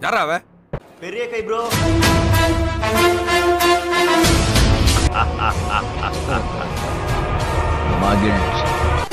யாரா அவ பெரிய கை ப்ரோ மகிழ்ச்சி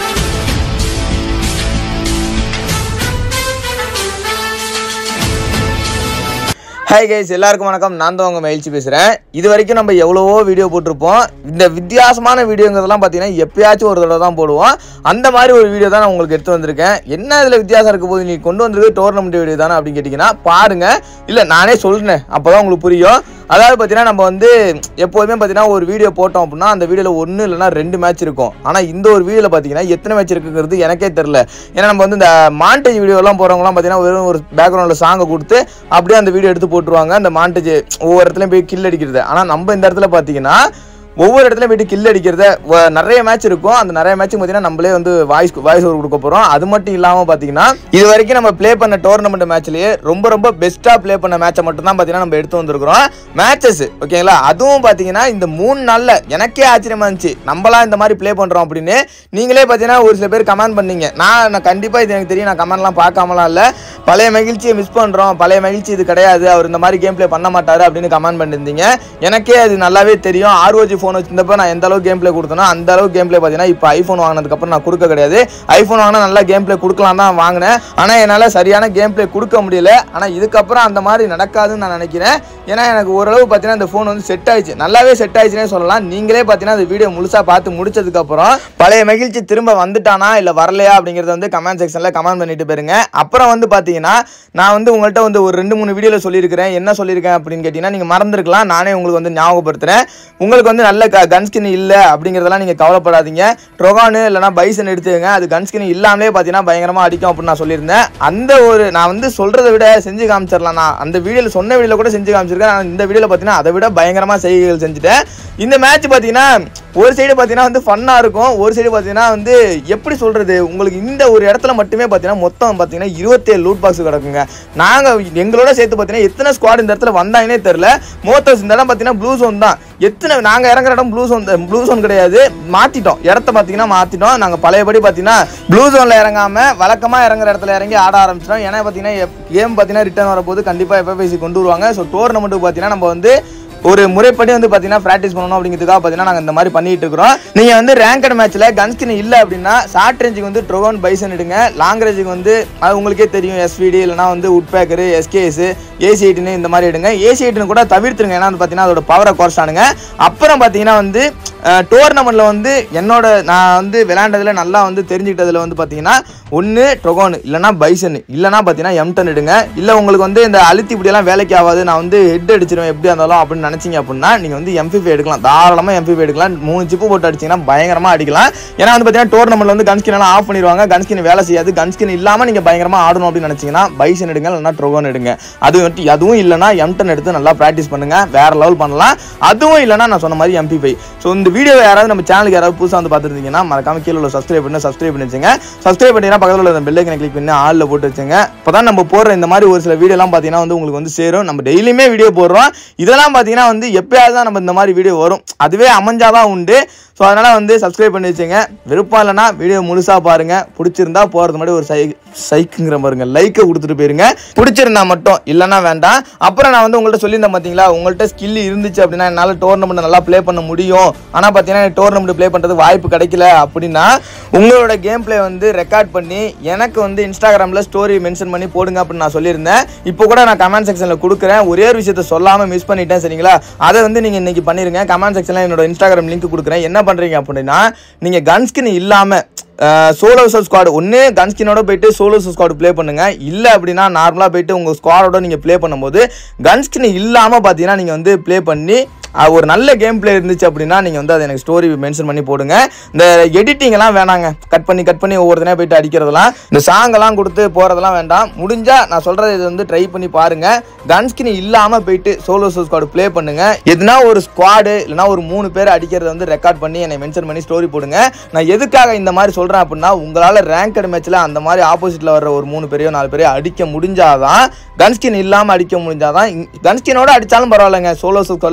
ஹாய் கைஸ் எல்லாருக்கும் வணக்கம் நான் தான் உங்கள் மகிழ்ச்சி பேசுகிறேன் இது வரைக்கும் நம்ம எவ்வளவோ வீடியோ போட்டிருப்போம் இந்த வித்தியாசமான வீடியோங்கிறதெல்லாம் பார்த்தீங்கன்னா எப்பயாச்சும் ஒரு தடவை தான் போடுவோம் அந்த மாதிரி ஒரு வீடியோ தான் நான் உங்களுக்கு எடுத்து வந்திருக்கேன் என்ன இதில் வித்தியாசம் இருக்க போது நீ கொண்டு வந்திருக்கு டோர்னமெண்ட் வீடியோ தானே அப்படின்னு கேட்டிங்கன்னா பாருங்கள் இல்லை நானே சொல்கிறேன் அப்போ தான் உங்களுக்கு புரியும் அதாவது பார்த்தீங்கன்னா நம்ம வந்து எப்போதுமே பார்த்தீங்கன்னா ஒரு வீடியோ போட்டோம் அப்படின்னா அந்த வீடியோவில் ஒன்று இல்லைனா ரெண்டு மேட்ச் இருக்கும் ஆனால் இந்த ஒரு வீடியோவில் பார்த்தீங்கன்னா எத்தனை மேட்ச் இருக்குங்கிறது எனக்கே தெரில ஏன்னா நம்ம வந்து இந்த மாண்டேஜ் வீடியோலாம் போகிறவங்களாம் பார்த்தீங்கன்னா வெறும் ஒரு பேக்ரவுண்டில் சாங்கை கொடுத்து அப்படியே அந்த வீடியோ எடுத்து போட்டுருவாங்க அந்த மாண்டேஜ் ஒவ்வொரு இடத்துலையும் போய் கில் அடிக்கிறது ஆனால் நம்ம இந்த இடத்துல பார்த்தீங்கன்னா ஒவ்வொரு இடத்துலையும் போயிட்டு கில் அடிக்கிறத வ- நிறைய மேட்ச் இருக்கும் அந்த நிறைய மேட்ச் பார்த்தீங்கன்னா நம்மளே வந்து வாய்ஸ் வாய்ஸ் ஓவர் கொடுக்க போகிறோம் அது மட்டும் இல்லாமல் பார்த்தீங்கன்னா இது வரைக்கும் நம்ம ப்ளே பண்ண டோர்னமெண்ட் மேட்ச்லேயே ரொம்ப ரொம்ப பெஸ்ட்டாக ப்ளே பண்ண மேட்சை மட்டும் தான் பார்த்தீங்கன்னா நம்ம எடுத்து வந்திருக்கிறோம் மேட்சஸ் ஓகேங்களா அதுவும் பார்த்தீங்கன்னா இந்த மூணு நாளில் எனக்கே ஆச்சரியமா இருந்துச்சு நம்மளாம் இந்த மாதிரி ப்ளே பண்ணுறோம் அப்படின்னு நீங்களே பார்த்தீங்கன்னா ஒரு சில பேர் கமெண்ட் பண்ணீங்க நான் நான் கண்டிப்பாக இது எனக்கு தெரியும் நான் கமெண்ட்லாம் பார்க்காமலாம் இல்லை பழைய மகிழ்ச்சியை மிஸ் பண்ணுறோம் பழைய மகிழ்ச்சி இது கிடையாது அவர் இந்த மாதிரி கேம் ப்ளே பண்ண மாட்டாரு அப்படின்னு கமெண்ட் பண்ணியிருந்தீங்க எனக்கே அது நல்லாவே தெரியும் ஆர்ஓஜி ஃபோன் வச்சிருந்தப்ப நான் எந்த அளவுக்கு கேம் ப்ளே கொடுத்தனோ அந்த அளவுக்கு கேம் ப்ளே பார்த்தீங்கன்னா இப்போ ஐஃபோன் வாங்கினதுக்கப்புறம் நான் கொடுக்க கிடையாது ஐஃபோன் வாங்கினா நல்லா கேம் ப்ளே கொடுக்கலாம் தான் வாங்கினேன் ஆனால் என்னால் சரியான கேம் ப்ளே கொடுக்க முடியல ஆனால் இதுக்கப்புறம் அந்த மாதிரி நடக்காதுன்னு நான் நினைக்கிறேன் ஏன்னா எனக்கு ஓரளவு பார்த்தீங்கன்னா இந்த ஃபோன் வந்து செட் ஆயிடுச்சு நல்லாவே செட் ஆயிடுச்சுனே சொல்லலாம் நீங்களே பார்த்தீங்கன்னா அந்த வீடியோ முழுசாக பார்த்து முடிச்சதுக்கப்புறம் பழைய மகிழ்ச்சி திரும்ப வந்துட்டானா இல்லை வரலையா அப்படிங்கிறத வந்து கமெண்ட் செக்ஷனில் கமெண்ட் பண்ணிட்டு போயிருங்க அப்புறம் வந்து பார்த்தீங்கன்னா நான் வந்து உங்கள்கிட்ட வந்து ஒரு ரெண்டு மூணு வீடியோவில் சொல்லியிருக்கிறேன் என்ன சொல்லியிருக்கேன் அப்படின்னு கேட்டிங்கன்னா நீங்கள் மறந்துருக்கலாம் நானே உங்களுக்கு வந்து ஞாபகப்படுத்துகிறேன் உங்களுக்கு வந்து நல்ல க கன்ஸ்கின் இல்லை அப்படிங்கிறதெல்லாம் நீங்கள் கவலைப்படாதீங்க ட்ரொகானு இல்லைனா பைசன் எடுத்துக்கங்க அது கன்ஸ்கின் இல்லாமலே பார்த்தீங்கன்னா பயங்கரமாக அடிக்கும் அப்படின்னு நான் சொல்லியிருந்தேன் அந்த ஒரு நான் வந்து சொல்கிறத விட செஞ்சு காமிச்சிடலாம் நான் அந்த வீடியோவில் சொன்ன வீடியோவில் கூட செஞ்சு காமிச்சிருக்கேன் ஆனால் இந்த வீடியோவில் பார்த்தீங்கன்னா அதை விட பயங்கரமாக செய்கைகள் செஞ்சுட்டேன் இந்த மேட்ச் பார்த்தீங்கன்னா ஒரு சைடு பார்த்தீங்கன்னா வந்து ஃபன்னாக இருக்கும் ஒரு சைடு பார்த்தீங்கன்னா வந்து எப்படி சொல்கிறது உங்களுக்கு இந்த ஒரு இடத்துல மட்டுமே பார்த்தீங்கன்னா மொத்தம் பார்த்தீங்கன்னா இருபத்தேழு லூட் பாக்ஸ் கிடக்குங்க நாங்கள் எங்களோட சேர்த்து பார்த்தீங்கன்னா எத்தனை ஸ்குவாட் இந்த இடத்துல வந்தாங்கன்னே தெரில மோத்தோஸ் இந்த இடம் பார்த்தீங்கன்னா ப்ளூ zone தான் எத்தனை நாங்கள் இறங்குற இடம் ப்ளூ zone ப்ளூ zone கிடையாது மாற்றிட்டோம் இடத்த பார்த்தீங்கன்னா மாற்றிட்டோம் நாங்கள் பழையபடி பார்த்தீங்கன்னா ப்ளூ ஜோனில் இறங்காமல் வழக்கமாக இறங்குற இடத்துல இறங்கி ஆட ஆரம்பிச்சிட்டோம் ஏன்னா பார்த்தீங்கன்னா கேம் பார்த்தீங்கன்னா ரிட்டர்ன் வரப்போது கண்டிப்பாக எஃப்எஃப்ஐசி கொண்டு வருவாங்க ஸோ டோர்னமெண்ட்டுக்கு பார்த்தீங்கன்னா நம்ம வந்து ஒரு முறைப்படி வந்து பார்த்தீங்கன்னா ப்ராக்டிஸ் பண்ணணும் அப்படிங்கிறதுக்காக பார்த்தீங்கன்னா நாங்கள் இந்த மாதிரி பண்ணிட்டு இருக்கிறோம் நீங்கள் வந்து ரேங்கட் மேட்ச்சில் கன்ஸ்கின் இல்லை அப்படின்னா ஷார்ட் ரேஞ்சுக்கு வந்து ட்ரோகன் பைசன் எடுங்க லாங் ரேஞ்சுக்கு வந்து அது உங்களுக்கே தெரியும் எஸ்விடி இல்லைனா வந்து உட் பேக்கரு எஸ்கேஎஸ் ஏசி எயிட்டின்னு இந்த மாதிரி எடுங்க ஏசி எயிட்டின்னு கூட தவிர்த்துருங்க ஏன்னா வந்து பார்த்தீங்கன்னா அதோட பவரை குறைச்சானுங்க அப்புறம் பார்த்தீங்கன்னா வந்து டோர்னமெண்ட்டில் வந்து என்னோட நான் வந்து விளையாண்டதுல நல்லா வந்து தெரிஞ்சுக்கிட்டதுல வந்து பார்த்தீங்கன்னா ஒன்று ட்ரொகோன் இல்லைனா பைசன் இல்லைனா பார்த்தீங்கன்னா எம்டன் எடுங்க இல்லை உங்களுக்கு வந்து இந்த அழுத்தி இப்படியெல்லாம் வேலைக்கு ஆகாது நான் வந்து ஹெட் அடிச்சிருவேன் எப்படி இருந்தாலும் அப்படின்னு நினச்சிங்க அப்படின்னா நீங்கள் வந்து எம்பிஃபை எடுக்கலாம் தாராளமாக எம்பிஃபை எடுக்கலாம் மூணு சிப்பு போட்டு அடிச்சிங்கன்னா பயங்கரமாக அடிக்கலாம் ஏன்னா வந்து பார்த்தீங்கன்னா டோர்னமெண்ட்ல வந்து கன்ஸ்கின் எல்லாம் ஆஃப் பண்ணிடுவாங்க கன்ஸ்கின் வேலை செய்யாது கன்ஸ்கின் இல்லாமல் நீங்கள் பயங்கரமாக ஆடணும் அப்படின்னு நினச்சிங்கன்னா பைசன் எடுங்க இல்லைனா ட்ரொகோன் எடுங்க அது வந்துட்டு அதுவும் இல்லைனா எம்டன் எடுத்து நல்லா ப்ராக்டிஸ் பண்ணுங்க வேற லெவல் பண்ணலாம் அதுவும் இல்லைனா நான் சொன்ன மாதிரி எம்பி ஃபைவ் ஸோ இந்த வீடியோ யாராவது நம்ம சேனலுக்கு யாராவது புதுசாக வந்து பார்த்துருந்தீங்கன்னா மறக்காம கீழே உள்ள சப்ஸ்கிரைப் பண்ணி சப்ஸ்கிரைப் பண்ணி வச்சுங்க சப்ஸ்கிரைப் பண்ணிங்கன்னா பக்கத்தில் உள்ள பெல் ஐக்கனை கிளிக் பண்ணி ஆளில் போட்டு வச்சுங்க இப்போ தான் நம்ம போடுற இந்த மாதிரி ஒரு சில வீடியோலாம் பார்த்தீங்கன்னா வந்து உங்களுக்கு வந்து சேரும் நம்ம டெய்லியுமே வீடியோ போடுறோம் இதெல்லாம் பார்த்தீங்கன்னா வந்து எப்பயாவது தான் நம்ம இந்த மாதிரி வீடியோ வரும் அதுவே அமைஞ்சாதான் உண்டு ஸோ அதனால் வந்து சப்ஸ்கிரைப் பண்ணி வச்சுங்க விருப்பம் இல்லைனா வீடியோ முழுசாக பாருங்கள் பிடிச்சிருந்தா போகிறது மாதிரி ஒரு சை சைக்குங்கிற பாருங்க லைக்கை கொடுத்துட்டு போயிருங்க பிடிச்சிருந்தா மட்டும் இல்லைன்னா வேண்டாம் அப்புறம் நான் வந்து உங்கள்கிட்ட சொல்லியிருந்தேன் பார்த்தீங்களா உங்கள்கிட்ட ஸ்கில் இருந்துச்சு அப்படின்னா என்னால் டோர்னமெண்ட் நல்லா ப்ளே பண்ண முடியும் ஆனால் பார்த்தீங்கன்னா டோர்னமெண்ட் ப்ளே பண்ணுறது வாய்ப்பு கிடைக்கல அப்படின்னா உங்களோட கேம் ப்ளே வந்து ரெக்கார்ட் பண்ணி எனக்கு வந்து இன்ஸ்டாகிராமில் ஸ்டோரி மென்ஷன் பண்ணி போடுங்க அப்படின்னு நான் சொல்லியிருந்தேன் இப்போ கூட நான் கமெண்ட் செக்ஷனில் கொடுக்குறேன் ஒரே ஒரு விஷயத்த சொல்லாமல் மிஸ் பண்ணிட்டேன் சரிங்களா அதை வந்து நீங்கள் இன்னைக்கு பண்ணிருங்க கமெண்ட் செக்ஷனில் என்னோட இன்ஸ்டாகிராம் லிங்க் கொடுக்குறேன் என்ன பண்ணுறீங்க அப்படின்னா நீங்கள் கன்ஸ்கின் இல்லாமல் சோலோ ஸ்குவாட் ஒன்று கன்ஸ்கினோட போயிட்டு சோலோ ஸ்குவாட் ப்ளே பண்ணுங்க இல்லை அப்படின்னா நார்மலாக போயிட்டு உங்கள் ஸ்குவாடோட நீங்கள் ப்ளே பண்ணும்போது கன்ஸ்கின் இல்லாமல் பார்த்தீங்கன்னா நீங்கள் வந்து ப்ளே பண்ணி அஹ், ஒரு நல்ல கேம் ப்ளே இருந்துச்சு அப்படின்னா நீங்கள் வந்து அதை எனக்கு ஸ்டோரி மென்ஷன் பண்ணி போடுங்க இந்த எடிட்டிங் எல்லாம் வேணாங்க கட் பண்ணி கட் பண்ணி ஒவ்வொருத்தனே போயிட்டு அடிக்கிறதெல்லாம் இந்த சாங் எல்லாம் கொடுத்து போகிறதெல்லாம் வேண்டாம் முடிஞ்சா நான் சொல்கிறது இது வந்து ட்ரை பண்ணி பாருங்க கன்ஸ்கின் இல்லாமல் போயிட்டு சோலோ ஸ்குவாட் ப்ளே பண்ணுங்க எதுனா ஒரு ஸ்குவாடு இல்லைனா ஒரு மூணு பேர் அடிக்கிறத வந்து ரெக்கார்ட் பண்ணி என்னை மென்ஷன் பண்ணி ஸ்டோரி போடுங்க நான் எதுக்காக இந்த மாதிரி சொல்கிறேன் அப்படின்னா உங்களால் ரேங்கட் மேட்ச்சில் அந்த மாதிரி ஆப்போசிட்டில் வர்ற ஒரு மூணு பேரையோ நாலு பேரையோ அடிக்க முடிஞ்சாதான் கன்ஸ்கின் இல்லாமல் அடிக்க முடிஞ்சாதான் கன்ஸ்கினோட அடித்தாலும் பரவாயில்லைங்க சோலோ ஸ்குவாடில் போயிட்டு அடிக்க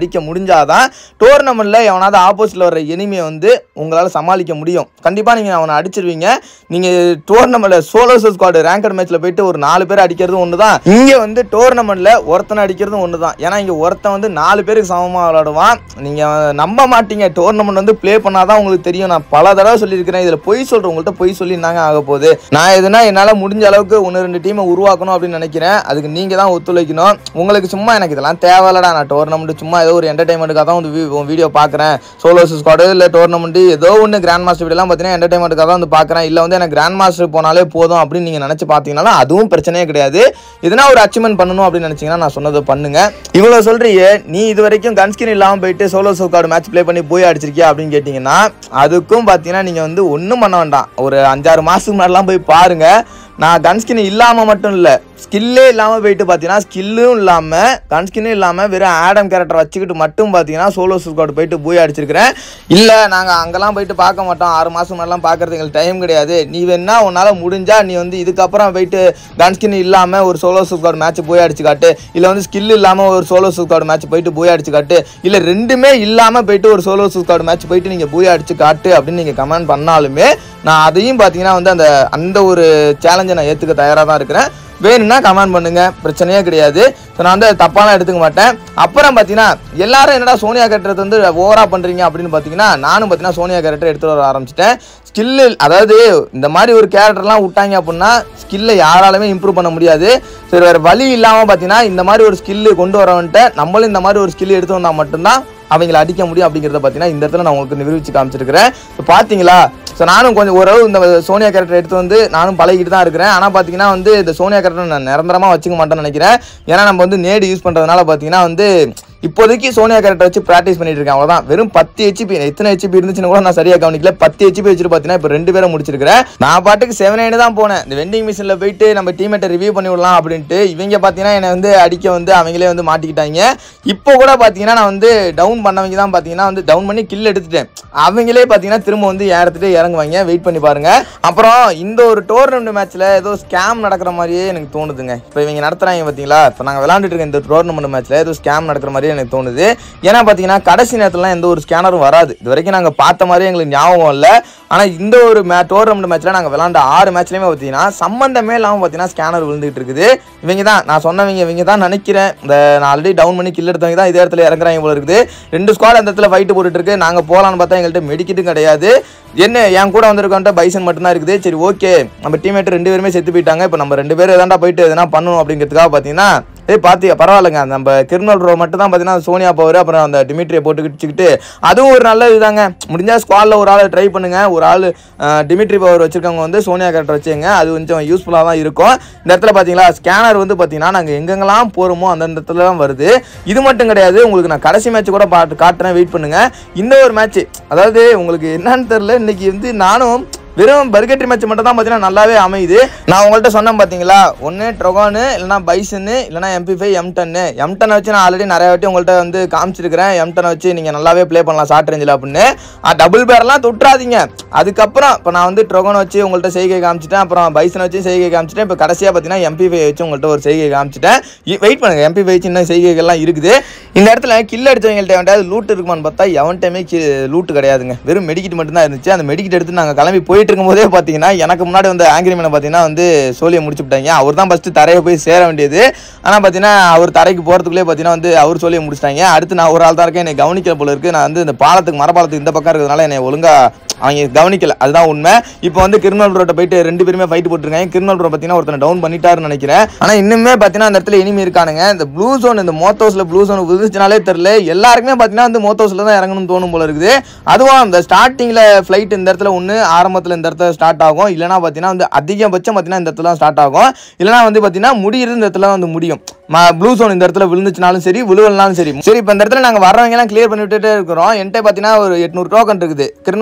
அடிக்க முடிஞ்சாதான் டோர்னமெண்ட்டில் எவனாவது ஆப்போசிட்டில் வர எனிமையை வந்து உங்களால் சமாளிக்க முடியும் கண்டிப்பாக நீங்கள் அவனை அடிச்சிருவீங்க நீங்கள் டோர்னமெண்ட்டில் சோலோஸ் ஸ்குவாடு ரேங்கட் மேட்ச்சில் போயிட்டு ஒரு நாலு பேர் அடிக்கிறது ஒன்று தான் இங்கே வந்து டோர்னமெண்ட்டில் ஒருத்தனை அடிக்கிறதும் ஒன்று தான் ஏன்னா இங்கே ஒருத்தன் வந்து நாலு பேருக்கு சமமாக விளாடுவான் நீங்கள் நம்ப மாட்டீங்க டோர்னமெண்ட் வந்து ப்ளே பண்ணாதான் உங்களுக்கு தெரியும் நான் பல தடவை சொல்லியிருக்கிறேன் இதில் பொய் சொல்கிறேன் உங்கள்கிட்ட பொய் சொல்லி என்னங்க ஆக போகுது நான் எதுனா என்னால் முடிஞ்ச அளவுக்கு ஒன்று ரெண்டு டீமை உருவாக்கணும் அப்படின்னு நினைக்கிறேன் அதுக்கு நீங்கள் தான் ஒத்துழைக்கணும் உங்களுக்கு சும்மா எனக்கு இதெல்லாம் தேவையில்லடா நான் டோர்னமெண்ட் சும்மா ஏதோ ஒரு என்டர்டைன்மெண்ட்டுக்காக தான் வந்து வீடியோ பார்க்குறேன் சோலோஸ் ஸ்குவாடு இல்லை டோர்னமெண்ட் ஏதோ ஒன்று கிராண்ட் மாஸ்டர் வீடியோலாம் பார்த்தீங்கன்னா என்டர்டைன்மெண்ட்டுக்காக தான் வந்து பார்க்குறேன் இல்லை வந்து எனக்கு கிராண்ட் மாஸ்டர் போனாலே போதும் அப்படின்னு நீங்கள் நினச்சி பார்த்தீங்கன்னா அதுவும் பிரச்சனையே கிடையாது எதனா ஒரு அச்சீவ்மெண்ட் பண்ணணும் அப்படின்னு நினச்சிங்கன்னா நான் சொன்னதை பண்ணுங்க இவ்வளோ சொல்றியே நீ இது வரைக்கும் கன்ஸ்கின் இல்லாமல் போயிட்டு சோலோ ஸ்குவாடு மேட்ச் ப்ளே பண்ணி போய் அடிச்சிருக்கியா அப்படின்னு கேட்டிங்கன்னா அதுக்கும் பார்த்தீங்கன்னா நீங்கள் வந்து ஒன்றும் பண்ண வேண்டாம் ஒரு அஞ்சாறு மாதத்துக்கு முன்னாடிலாம் போய் பாருங்கள் நான் கன்ஸ்கின் இல்லாமல் மட்டும் இல்லை ஸ்கில்லே இல்லாமல் போயிட்டு பார்த்தீங்கன்னா ஸ்கில்லும் இல்லாமல் கன்ஸ்கின்னும் இல்லாமல் வெறும் ஆடம் கேரக்டர் வச்சுக்கிட்டு மட்டும் பார்த்தீங்கன்னா சோலோ ஸ்குவாட் போயிட்டு போய் அடிச்சிருக்கிறேன் இல்லை நாங்கள் அங்கெல்லாம் போயிட்டு பார்க்க மாட்டோம் ஆறு மாதம் முன்னாடிலாம் பார்க்கறது எங்களுக்கு டைம் கிடையாது நீ வேணா உன்னால் முடிஞ்சா நீ வந்து இதுக்கப்புறம் போயிட்டு கன்ஸ்கின் இல்லாமல் ஒரு சோலோ ஸ்குவாட் மேட்ச் போய் அடிச்சு காட்டு இல்லை வந்து ஸ்கில் இல்லாமல் ஒரு சோலோ ஸ்குவாட் மேட்ச் போயிட்டு போய் அடிச்சு காட்டு இல்லை ரெண்டுமே இல்லாமல் போயிட்டு ஒரு சோலோ ஸ்குவாட் மேட்ச் போயிட்டு நீங்கள் போய் அடிச்சு காட்டு அப்படின்னு நீங்கள் கமெண்ட் பண்ணாலுமே நான் அதையும் பார்த்தீங்கன்னா வந்து அந்த அந்த ஒரு சேலஞ்சை நான் ஏற்றுக்க தயாராக தான் இருக்கிறேன் வேணும்னா கமெண்ட் பண்ணுங்க பிரச்சனையே கிடையாது ஸோ நான் வந்து அதை தப்பாலாம் எடுத்துக்க மாட்டேன் அப்புறம் பார்த்தீங்கன்னா எல்லாரும் என்னடா சோனியா கேரக்டர் வந்து ஓவரா பண்ணுறீங்க அப்படின்னு பார்த்தீங்கன்னா நானும் பார்த்தீங்கன்னா சோனியா கேரக்டர் எடுத்துட்டு வர ஆரம்பிச்சிட்டேன் ஸ்கில்லு அதாவது இந்த மாதிரி ஒரு கேரக்டர்லாம் விட்டாங்க அப்படின்னா ஸ்கில்லை யாராலுமே இம்ப்ரூவ் பண்ண முடியாது சரி வேறு வழி இல்லாமல் பார்த்தீங்கன்னா இந்த மாதிரி ஒரு ஸ்கில்லு கொண்டு வரவன்ட்டு நம்மளும் இந்த மாதிரி ஒரு ஸ்கில் எடுத்து வந்தால் மட்டும்தான் அவங்கள அடிக்க முடியும் அப்படிங்கிறத பார்த்தீங்கன்னா இந்த இடத்துல நான் உங்களுக்கு நிரூபிச்சு காமிச்சிருக்கிறேன் இப்போ பார்த்தீங்களா ஸோ நானும் கொஞ்சம் ஓரளவு இந்த சோனியா கேரக்டர் எடுத்து வந்து நானும் பழகிட்டு தான் இருக்கிறேன் ஆனால் பார்த்தீங்கன்னா வந்து இந்த சோனியா கேரக்டர் நான் நிரந்தரமாக வச்சுக்க மாட்டேன்னு நினைக்கிறேன் ஏன்னா நம்ம வந்து நேடு யூஸ் பண்ணுறதுனால பார்த்தீங்கன்னா வந்து இப்போதைக்கு சோனியா கேரக்டர் வச்சு ப்ராக்டிஸ் பண்ணிட்டு இருக்கேன் அவ்வளோதான் வெறும் பத்து ஹெச்பி எத்தனை ஹெச்பி இருந்துச்சுன்னு கூட நான் சரியாக கவனிக்கல பத்து ஹெச்பி வச்சுட்டு பார்த்தீங்கன்னா இப்போ ரெண்டு பேரை முடிச்சிருக்கிறேன் நான் பாட்டுக்கு செவன் நைன் தான் போனேன் இந்த வெண்டிங் மிஷினில் போயிட்டு நம்ம டீமேட்டை ரிவ்யூ பண்ணி விடலாம் அப்படின்ட்டு இவங்க பார்த்தீங்கன்னா என்னை வந்து அடிக்க வந்து அவங்களே வந்து மாட்டிக்கிட்டாங்க இப்போ கூட பார்த்தீங்கன்னா நான் வந்து டவுன் பண்ணவங்க தான் பார்த்தீங்கன்னா வந்து டவுன் பண்ணி கில் எடுத்துட்டேன் அவங்களே பார்த்தீங்கன்னா திரும்ப வந்து ஏறத்துட்டு இறங்குவாங்க வெயிட் பண்ணி பாருங்க அப்புறம் இந்த ஒரு டோர்னமெண்ட் மேட்ச்சில் ஏதோ ஸ்கேம் நடக்கிற மாதிரியே எனக்கு தோணுதுங்க இப்போ இவங்க நடத்துறாங்க பார்த்தீங்களா இப்போ நாங்கள் விளாண்டுட்டு இருக்க இந்த டோர்னமெண்ட் மேட்ச்சில் ஏதோ ஸ்கேம் நடக்கிற மாதிரியே எனக்கு தோணுது ஏன்னா பார்த்தீங்கன்னா கடைசி நேரத்துலலாம் எந்த ஒரு ஸ்கேனரும் வராது இது வரைக்கும் நாங்கள் பார்த்த மாதிரி எங்களுக்கு ஞாபகம் இல்லை ஆனால் இந்த ஒரு மே டோர்னமெண்ட் மேட்ச்சில் நாங்கள் விளாண்ட ஆறு மேட்ச்லையுமே பார்த்தீங்கன்னா சம்மந்தமே இல்லாமல் பார்த்தீங்கன்னா ஸ்கேனர் விழுந்துகிட்டு இருக்குது இவங்க தான் நான் சொன்னவங்க இவங்க தான் நினைக்கிறேன் இந்த நான் ஆல்ரெடி டவுன் பண்ணி கில் எடுத்தவங்க தான் இதே இடத்துல இறங்குறாங்க போல இருக்குது ரெண்டு ஸ்குவாட் அந்த இடத்துல ஃபைட்டு போட்டுட்டு இருக்கு நாங்கள் போகலான்னு பார்த்தா எங்கள்கிட்ட மெடிக்கிட்டும் கிடையாது என்ன என் கூட வந்திருக்கவன்ட்ட பைசன் மட்டும்தான் இருக்குது சரி ஓகே நம்ம டீம்மேட் ரெண்டு பேருமே செத்து போயிட்டாங்க இப்போ நம்ம ரெண்டு பேரும் எதாண்டா போயிட்டு எதனா பண்ணணும் அப்படிங்கிறதுக்காக பார்த்தீங்கன்னா ஏய் பாத்தியா பரவாயில்லைங்க நம்ம கிருணல் ரோ மட்டும் தான் பார்த்தீங்கன்னா சோனியா பவர் அப்புறம் அந்த டிமிட்ரியை போட்டுக்கிட்டு அதுவும் ஒரு நல்ல இதுதாங்க முடிஞ்சா ஸ்குவாடில் ஒரு ஆள் ட்ரை பண்ணுங்க ஒரு ஆள் டிமிட்ரி பவர் வச்சிருக்கவங்க வந்து சோனியா கேரக்டர் வச்சுங்க அது கொஞ்சம் யூஸ்ஃபுல்லாக தான் இருக்கும் இந்த இடத்துல பார்த்தீங்களா ஸ்கேனர் வந்து பார்த்தீங்கன்னா நாங்கள் எங்கெங்கெல்லாம் போகிறோமோ அந்த இடத்துல தான் வருது இது மட்டும் கிடையாது உங்களுக்கு நான் கடைசி மேட்ச் கூட பாட்டு காட்டுறேன் வெயிட் பண்ணுங்க இந்த ஒரு மேட்ச் அதாவது உங்களுக்கு என்னன்னு தெரியல இன்னைக்கு வந்து நானும் வெறும் பர்கெட்ரி மேட்ச் மட்டும் தான் பார்த்தீங்கன்னா நல்லாவே அமையுது நான் உங்கள்கிட்ட சொன்னேன் பார்த்தீங்களா ஒன்று ட்ரொகானு இல்லைனா பைசனு இல்லைனா எம்பி ஃபைவ் எம் டன்னு எம் டனை வச்சு நான் ஆல்ரெடி நிறைய வாட்டி உங்கள்கிட்ட வந்து காமிச்சிருக்கிறேன் எம் டனை வச்சு நீங்கள் நல்லாவே ப்ளே பண்ணலாம் ஷார்ட் ரேஞ்சில் அப்படின்னு டபுள் பேர்லாம் தொட்டுறாதீங்க அதுக்கப்புறம் இப்போ நான் வந்து ட்ரொகானை வச்சு உங்கள்கிட்ட செய்கை காமிச்சிட்டேன் அப்புறம் பைசனை வச்சு செய்கை காமிச்சிட்டேன் இப்போ கடைசியாக பார்த்தீங்கன்னா எம்பி ஃபைவ் வச்சு உங்கள்கிட்ட ஒரு செய்கை காமிச்சிட்டேன் வெயிட் பண்ணுங்க எம்பி ஃபைவ் சின்ன செய்கைகள்லாம் இருக்குது இந்த இடத்துல கில் அடிச்சவங்கள்ட்ட வேண்டாம் லூட் இருக்குமான்னு பார்த்தா எவன்டையுமே லூட்டு கிடையாதுங்க வெறும் மெடிக்கிட் மட்டும் தான் இருந்துச்சு அந்த மெடிக்கிட் எடுத்து நாங்கள் கிளம்பி போயிட்டு இருக்கும்போதே பார்த்தீங்கன்னா எனக்கு முன்னாடி வந்து ஆங்கிரி மேனை பார்த்தீங்கன்னா வந்து சோழியை முடிச்சு விட்டாங்க அவர் தான் ஃபஸ்ட்டு தரையை போய் சேர வேண்டியது ஆனால் பார்த்தீங்கன்னா அவர் தரைக்கு போகிறதுக்குள்ளே பார்த்தீங்கன்னா வந்து அவர் சோழியை முடிச்சிட்டாங்க அடுத்து நான் ஒரு ஆள் தான் இருக்கேன் என்னை கவனிக்கல போல இருக்கு நான் வந்து இந்த பாலத்துக்கு மரப்பாலத்துக்கு இந்த பக்கம் இருக்கிறதுனால என்னை ஒழுங்கா அவங்க கவனிக்கல அதுதான் உண்மை இப்போ வந்து கிரிமினல் ரோட்டை போயிட்டு ரெண்டு பேருமே ஃபைட் போட்டுருக்காங்க கிரிமினல் ரோட் பார்த்தீங்கன்னா ஒருத்தனை டவுன் பண்ணிட்டாருன்னு நினைக்கிறேன் ஆனால் இன்னுமே பார்த்தீங்கன்னா அந்த இடத்துல இனிமே இருக்கானுங்க இந்த ப்ளூ ஜோன் இந்த மோத்தோஸில் ப்ளூ ஜோன் விழுந்துச்சுனாலே தெரியல எல்லாருக்குமே பார்த்தீங்கன்னா வந்து மோத்தோஸில் தான் இறங்கணும்னு தோணும் போல இருக்குது அதுவும் அந்த ஸ்டார்டிங்கில் ஃப்ளைட் இந்த இடத்துல ஒன்று ஆரம்பத்தில் இந்த இடத்துல ஸ்டார்ட் ஆகும் இல்லைனா பார்த்தீங்கன்னா வந்து அதிகபட்சம் பார்த்தீங்கன்னா இந்த இடத்துல ஸ்டார்ட் ஆகும் இல்லைனா வந்து பார்த்தீங்கன்னா முடியிறது இந்த இடத்துல வந்து முடியும் ப்ளூ ஜோன் இந்த இடத்துல விழுந்துச்சுனாலும் சரி விழுவலனாலும் சரி சரி இப்போ இந்த இடத்துல நாங்கள் வரவங்க எல்லாம் கிளியர் பண்ணி விட்டுட்டே இருக்கிறோம் என்கிட்ட பார்த்தீங்கன்னா ஒரு எட்நூறு டோக்கன் இருக்குது கிரிமினல் ரோட்டை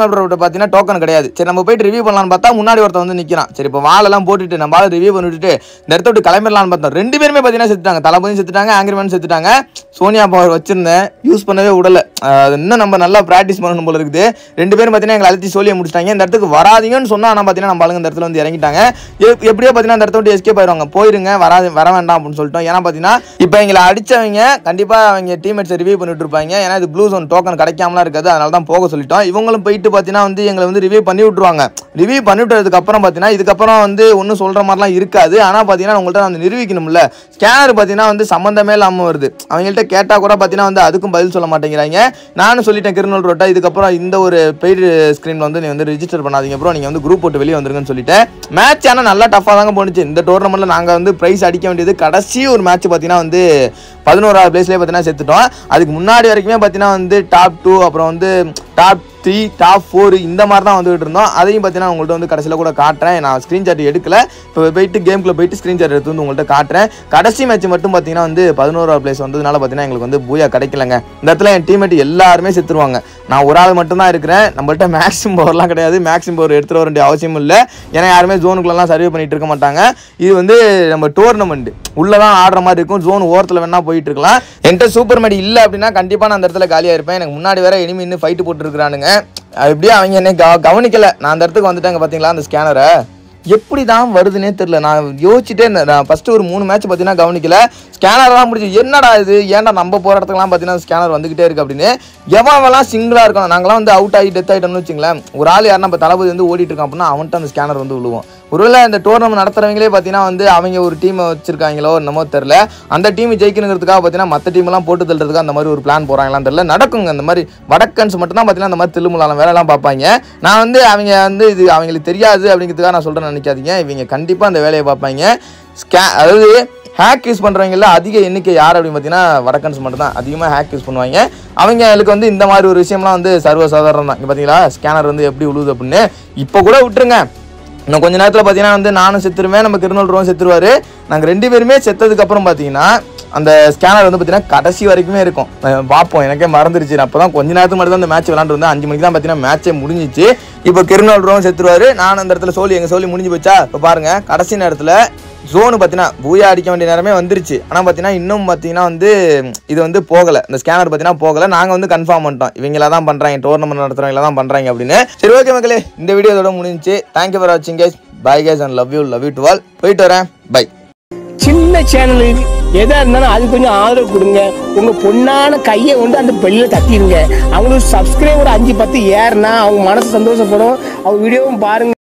பார்த்தீங்கன்னா டோக்கன் கிடையாது சரி நம்ம போயிட்டு ரிவ்யூ பண்ணலாம்னு பார்த்தா முன்னாடி ஒருத்தன் வந்து நிற்கிறான் சரி இப்போ வாழெல்லாம் போட்டுட்டு நம்ம ரிவ்யூ பண்ணிவிட்டு இந்த இடத்த விட்டு கிளம்பிடலாம்னு பார்த்தோம் ரெண்டு பேருமே பார்த்தீங்கன்னா செத்துட்டாங்க தளபதியும் செத்துட்டாங்க ஆங்கிரிமேன் செத்துட்டாங்க சோனியா பவர் வச்சிருந்தேன் யூஸ் பண்ணவே விடல அஹ் அது இன்னும் நம்ம நல்லா ப்ராக்டிஸ் பண்ணணும் போல இருக்குது ரெண்டு பேரும் பார்த்தீங்கன்னா எங்களை அழுத்தி சொல்லிய முடிச்சிட்டாங்க இந்த இடத்துக்கு வராதீங்கன்னு சொன்னா ஆனால் பார்த்தீங்கன்னா நம்ம ஆளுங்க இந்த இடத்துல வந்து இறங்கிட்டாங்க எப்- எப்படியோ பார்த்தீங்கன்னா அந்த இடத்த விட்டு எஸ்கேப் ஆயிடுவாங்க போயிருங்க வராது வர வேண்டாம் அப்படின்னு சொல்லிட்டோம் ஏன்னா பார்த்தீங்கன்னா இப்போ எங்களை அடிச்சவங்க கண்டிப்பாக அவங்க டீம்மேட்ஸை ரிவ்யூ பண்ணிட்டு இருப்பாங்க ஏன்னா இது ப்ளூ ஜோன் டோக்கன் கிடைக்காமலாம் இருக்காது அதனால தான் போக சொல்லிட்டோம் இவங்களும் போயிட்டு பார்த்தீங்கன்னா வந்து எங்களை வந்து ரிவ்யூ பண்ணி விட்ருவாங்க ரிவ்யூ பண்ணி விட்டதுக்கு அப்புறம் பார்த்தீங்கன்னா இதுக்கப்புறம் வந்து ஒன்றும் சொல்கிற மாதிரிலாம் இருக்காது ஆனால் பார்த்தீங்கன்னா உங்கள்கிட்ட வந்து நிரூபிக்கணும்ல ஸ்கேனர் பார்த்தீங்கன்னா வந்து சம்மந்தமே இல்லாமல் வருது அவங்கள்ட்ட கேட்டால் கூட பார்த்தீங்கன்னா வந்து அதுக்கும் பதில் சொல்ல மாட்டேங்கிறாங்க நானும் சொல்லிட்டேன் கிருநல் ரோட்டா இதுக்கப்புறம் இந்த ஒரு பெய்டு ஸ்க்ரீனில் வந்து நீ வந்து ரிஜிஸ்டர் பண்ணாதீங்க அப்புறம் நீங்கள் வந்து குரூப் போட்டு வெளியே வந்துருங்கன்னு சொல்லிட்டேன் மேட்ச் ஆனால் நல்லா டஃபாக தாங்க போணுச்சு இந்த டோர்னமெண்ட்டில் நாங்கள் வந்து ப்ரைஸ் அடிக்க வேண்டியது கடைசி ஒரு மேட்ச் பார்த்தீங்கன்னா வந்து பதினோராவது பிளேஸ்லேயே பார்த்தீங்கன்னா செத்துட்டோம் அதுக்கு முன்னாடி வரைக்குமே பார்த்தீங்கன்னா வந்து டாப் டூ அப்புறம் வந்து டாப் த்ரீ டாப் ஃபோர் இந்த மாதிரி தான் வந்துகிட்டு இருந்தோம் அதையும் பார்த்தீங்கன்னா உங்கள்கிட்ட வந்து கடைசியில் கூட காட்டுறேன் நான் ஸ்க்ரீன்ஷாட் எடுக்கல இப்போ போயிட்டு கேம்குள்ளே போயிட்டு ஸ்க்ரீன்ஷாட் எடுத்து வந்து உங்கள்கிட்ட காட்டுறேன் கடைசி மேட்ச் மட்டும் பார்த்தீங்கன்னா வந்து பதினோராவது பிளேஸ் வந்ததுனால பார்த்தீங்கன்னா எங்களுக்கு வந்து பூயா கிடைக்கலங்க இந்த இடத்துல என் டீம்மேட் எல்லாருமே செத்துருவாங்க நான் ஒரு ஆள் மட்டும் தான் இருக்கிறேன் நம்மள்ட்ட மேக்ஸிமம் பவர்லாம் கிடையாது மேக்ஸிமம் பவர் எடுத்துகிட்டு வர வேண்டிய அவசியம் இல்லை ஏன்னா யாருமே ஜோனுக்குள்ளலாம் சர்வே பண்ணிட்டு இருக்க மாட்டாங்க இது வந்து நம்ம டோர்னமெண்ட் உள்ளே தான் ஆடுற மாதிரி இருக்கும் ஜோன் ஓரத்தில் வேணா போயிட்டு இருக்கலாம் என்கிட்ட சூப்பர் மெடி இல்லை அப்படின்னா கண்டிப்பாக நான் அந்த இடத்துல காலியாக இருப்பேன் எனக்கு முன்னாடி வேற இனிமே இன்னும் ஃபைட்டு போட்டுருக்கானுங்க எப்படியே அவங்க என்னை கவ கவனிக்கல நான் அந்த இடத்துக்கு வந்துட்டாங்க பார்த்தீங்களா அந்த ஸ்கேனரை எப்படி தான் வருதுன்னே தெரில நான் யோசிச்சுட்டே இருந்தேன் நான் ஃபஸ்ட்டு ஒரு மூணு மேட்ச் பார்த்தீங்கன்னா கவனிக்கல ஸ்கேனர்லாம் முடிச்சு என்னடா இது ஏன்டா நம்ம போகிற இடத்துக்குலாம் பார்த்தீங்கன்னா ஸ்கேனர் வந்துகிட்டே இருக்கு அப்படின்னு எவன்லாம் சிங்கிளாக இருக்கணும் நாங்களாம் வந்து அவுட் ஆகி டெத் ஆகிட்டோம்னு வச்சுங்களேன் ஒரு ஆள் யார் நம்ம தளபதி வந்து ஓடிட்டு இருக்கோம் அப்படின்னா அவன்கிட்ட அந்த ஸ்கேனர் வந்து விழுவோம் ஒருவேளை இந்த டோர்னமெண்ட் நடத்துறவங்களே பார்த்தீங்கன்னா வந்து அவங்க ஒரு டீமை வச்சிருக்காங்களோ என்னமோ தெரில அந்த டீம் ஜெயிக்கணுங்கிறதுக்காக பார்த்தீங்கன்னா மற்ற டீமெல்லாம் போட்டு தள்ளுறதுக்கு அந்த மாதிரி ஒரு பிளான் போகிறாங்களான்னு தெரில நடக்குங்க அந்த மாதிரி வடக்கன்ஸ் மட்டும் தான் பார்த்தீங்கன்னா அந்த மாதிரி திருமுலாலம் வேலைலாம் பார்ப்பாங்க நான் வந்து அவங்க வந்து இது அவங்களுக்கு தெரியாது அப்படிங்கிறதுக்காக நான் சொல்கிறேன்னு நினைக்காதீங்க இவங்க கண்டிப்பாக அந்த வேலையை பார்ப்பாங்க ஸ்கே அதாவது ஹேக் யூஸ் பண்ணுறவங்கள அதிக எண்ணிக்கை யார் அப்படின்னு பார்த்தீங்கன்னா வடக்கன்ஸ் மட்டும் தான் அதிகமாக ஹேக் யூஸ் பண்ணுவாங்க அவங்களுக்கு வந்து இந்த மாதிரி ஒரு விஷயம்லாம் வந்து சர்வசாதாரணம் தான் இங்கே பார்த்தீங்களா ஸ்கேனர் வந்து எப்படி உழுவுது அப்படின்னு இப்போ கூட விட்டுருங்க இன்னும் கொஞ்ச நேரத்தில் பார்த்தீங்கன்னா வந்து நானும் செத்துருவேன் நம்ம கிருநூல் செத்துருவாரு நாங்கள் ரெண்டு பேருமே செத்ததுக்கு அப்புறம் பார்த்தீங்கன்னா அந்த ஸ்கேனர் வந்து பார்த்தீங்கன்னா கடைசி வரைக்குமே இருக்கும் அஹ் பார்ப்போம் எனக்கே மறந்துருச்சு அப்போ தான் கொஞ்ச நேரத்துக்கு மட்டும் தான் அந்த மேட்ச் விளாண்டு வந்தேன் அஞ்சு மணிக்கு தான் பார்த்தீங்கன்னா மேட்சே முடிஞ்சிச்சு இப்போ கிருநூல் செத்துருவாரு நான் அந்த இடத்துல சோலி எங்கள் சோலி முடிஞ்சு போச்சா இப்போ பாருங்க கடைசி நேரத்தில் ஜோனு பார்த்தீங்கன்னா பூயா அடிக்க வேண்டிய நேரமே வந்துருச்சு ஆனால் பார்த்தீங்கன்னா இன்னும் பார்த்தீங்கன்னா வந்து இது வந்து போகலை இந்த ஸ்கேனர் பார்த்தீங்கன்னா போகலை நாங்கள் வந்து கன்ஃபார்ம் பண்ணிட்டோம் இவங்கள தான் பண்ணுறாங்க டோர்னமெண்ட் நடத்துறவங்கள தான் பண்ணுறாங்க அப்படின்னு சரி ஓகே மக்களே இந்த வீடியோ இதோட முடிஞ்சுச்சு தேங்க்யூ ஃபார் வாட்சிங் guys bye guys and love you love you to all போயிட்டு வரேன் பை சின்ன சேனலு எதா இருந்தாலும் அது கொஞ்சம் ஆதரவு கொடுங்க உங்க பொண்ணான கையை கொண்டு அந்த பெல்லில் தட்டிடுங்க அவங்களுக்கு சப்ஸ்கிரைபர் அஞ்சு பத்து ஏறுனா அவங்க மனசு சந்தோஷப்படும் அவங்க வீடியோவும் பாருங்க